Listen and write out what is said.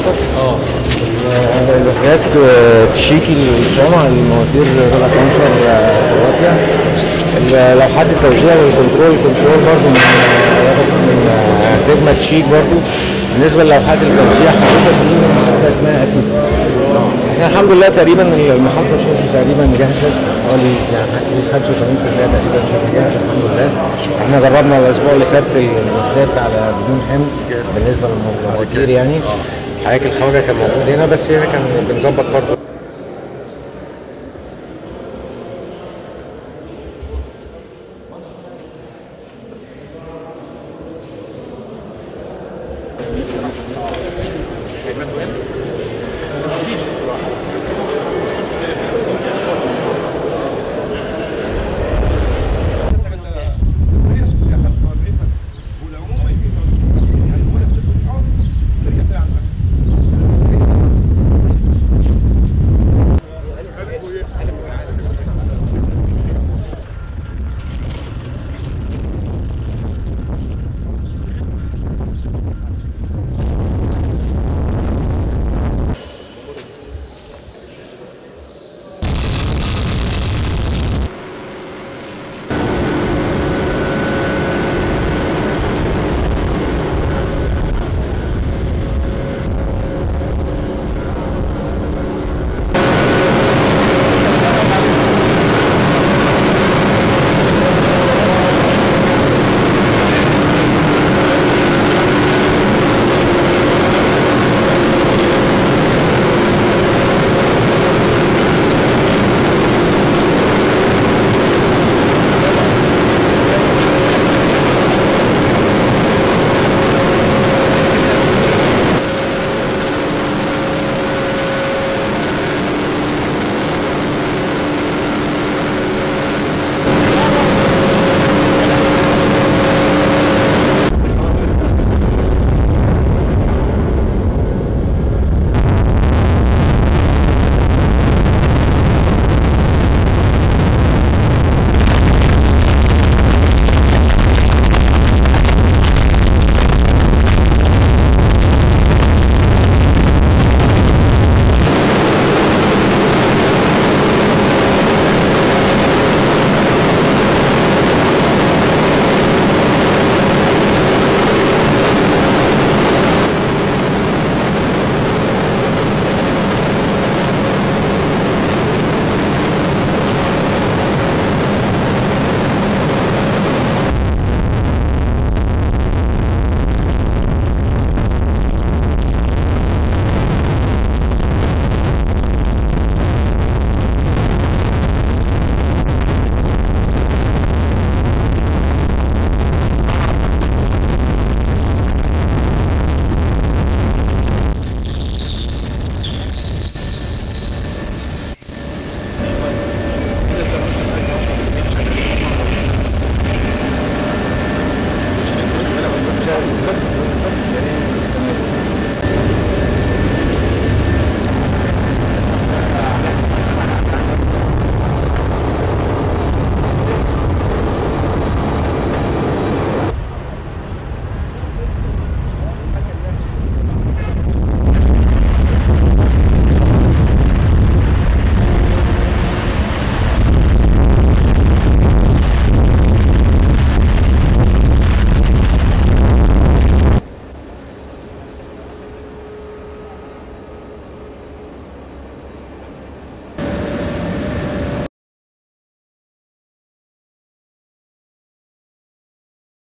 حضرتك؟ اه الوحدات آه، تشيكي الصنع المواتير ربع 12 واتيا لوحات التوزيع والكنترول الكنترول برضه من آه، واخد من آه، سيجما تشيك برضه بالنسبه للوحات التوزيع حضرتك دي من حاجه اسمها اسيد احنا الحمد لله تقريبا المحطه الشمس تقريبا جاهزه حوالي يعني 85% تقريبا شبه جاهزه الحمد لله احنا جربنا الاسبوع اللي فات الوحدات على بدون حمل بالنسبه للمواتير يعني حضرتك الخواجه كان موجود هنا بس هنا كان بنظبط برضه